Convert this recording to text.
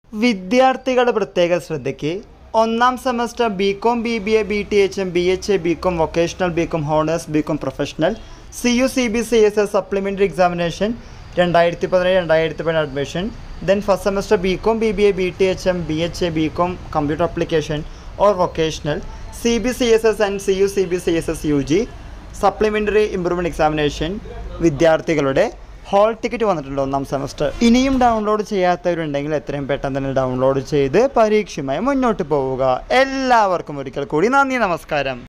വിദ്യാർത്ഥികളുടെ പ്രത്യേക ശ്രദ്ധയ്ക്ക് ഒന്നാം semester B com B B A B T H M B H A B com vocational B com honours B com professional C U C B C S S supplementary examination രണ്ടായിരത്തി പതിനേഴ് രണ്ടായിരത്തി പതിനേഴ് admission then first semester B com B B A B T H M B H A B com computer application or vocational C B C S S and C U C B C S S U G supplementary improvement examination വിദ്യാർത്ഥികളുടെ hall ticket വന്നിട്ടുണ്ട് ഒന്നാം semester ഇനിയും download ചെയ്യാത്തവരുണ്ടെങ്കിൽ എത്രയും പെട്ടെന്ന് തന്നെ download ചെയ്ത് പരീക്ഷയുമായി മുന്നോട്ട് പോവുക എല്ലാവർക്കും ഒരിക്കൽ കൂടി നന്ദി നമസ്കാരം